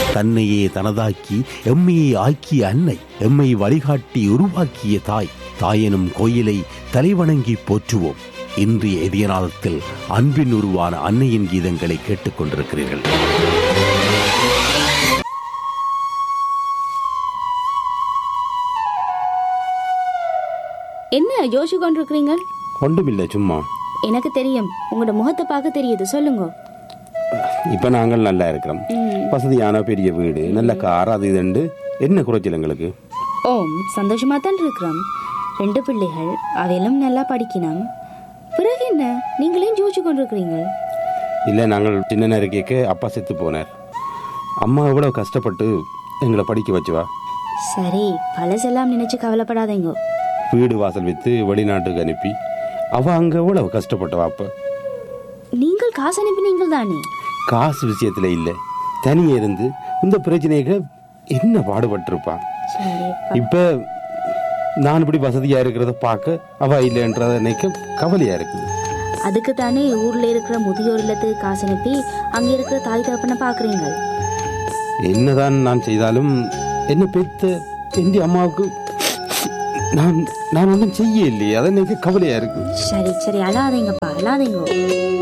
தன்னையே தனதாக்கி எம்மையை ஆக்கிய அன்னை எம்மை வழிகாட்டி உருவாக்கிய தாய் தாயெனும் கோயிலை தலைவணங்கி போற்றுவோம் இன்றைய எதியநாதத்தில் அன்பின் உருவான அன்னையின் கீதங்களை கேட்டுக்கொண்டிருக்கிறீர்கள் என்ன யோசிச்சு கொண்டிருக்கிறீங்க ஒன்றுமில்லை சும்மா எனக்கு தெரியும் உங்களோட முகத்தை பார்க்க தெரியுது சொல்லுங்க இப்ப நாங்கள் நல்லா இருக்கிறோம் வசதியான பெரிய வீடு நல்ல கார் அது இதுண்டு என்ன குறைச்சல் எங்களுக்கு ஓம் சந்தோஷமா தான் இருக்கிறோம் ரெண்டு பிள்ளைகள் அவையெல்லாம் நல்லா படிக்கணும் பிறகு என்ன நீங்களே ஜோதிச்சு கொண்டிருக்கிறீங்க இல்லை நாங்கள் சின்ன நேரக்கேக்க அப்பா செத்து போனார் அம்மா எவ்வளவு கஷ்டப்பட்டு எங்களை படிக்க வச்சுவா சரி பழசெல்லாம் நினைச்சு கவலைப்படாதீங்க வீடு வாசல் விற்று வெளிநாட்டுக்கு அனுப்பி அவ அங்க எவ்வளவு கஷ்டப்பட்டவா அப்ப நீங்கள் காசு அனுப்பினீங்க தானே காசு விஷயத்துல இல்லை தனியே இருந்து இந்த பிரச்சனைக்கு என்ன பாடுபட்டிருப்பான் சரி இப்ப நான் இப்படி வசதியா இருக்கிறத பார்க்க அவ இல்லைன்றத நினைக்க கவலையா இருக்குது அதுக்கு தானே ஊர்ல இருக்கிற முதியோர் இல்லத்துக்கு காசு அனுப்பி அங்க இருக்கிற தாய் தகப்பனை பாக்குறீங்க என்னதான் நான் செய்தாலும் என்ன பெத்த எந்த அம்மாவுக்கு நான் நான் ஒன்றும் செய்ய இல்லையே அதை நினைக்க கவலையா இருக்கு சரி சரி அழாதீங்கப்பா அழாதீங்க